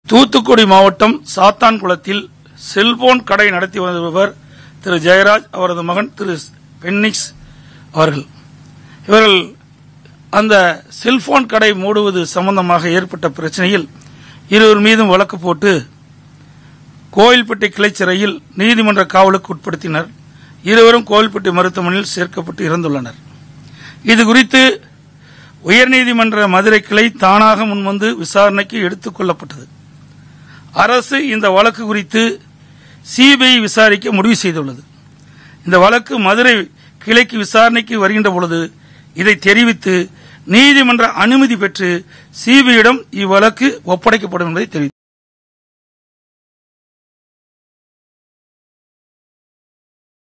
தூத்துக்குடி மாவட்டம் சாத்தான்குளத்தில் செல்போன் கடை நடத்தி வருபவர் திரு ஜெயராஜ் அவரது மகன் திரு பென்னிக்ஸ் அவர்கள் இவர்கள் அந்த செல்போன் கடை மூடுவது சம்பந்தமாக ஏற்பட்ட பிரச்சனையில் இருவர் மீதும் வழக்கு போட்டு கோயில்பட்டி கிளை சிறையில் நீதிமன்ற காவலுக்கு உட்படுத்தினர் இருவரும் கோயில்பட்டி மருத்துவமனையில் சேர்க்கப்பட்டு இறந்துள்ளனர் இது குறித்து உயர்நீதிமன்ற மதுரை கிளை தானாக முன்வந்து விசாரணைக்கு எடுத்துக் கொள்ளப்பட்டது அரசு இந்த வழக்கு குறித்து சிபிஐ விசாரிக்க முடிவு செய்துள்ளது இந்த வழக்கு மதுரை கிளைக்கு விசாரணைக்கு வருகின்ற பொழுது இதை தெரிவித்து நீதிமன்ற அனுமதி பெற்று சிபிஐயிடம் இவ்வழக்கு ஒப்படைக்கப்படும் என்பதை தெரிவித்தார்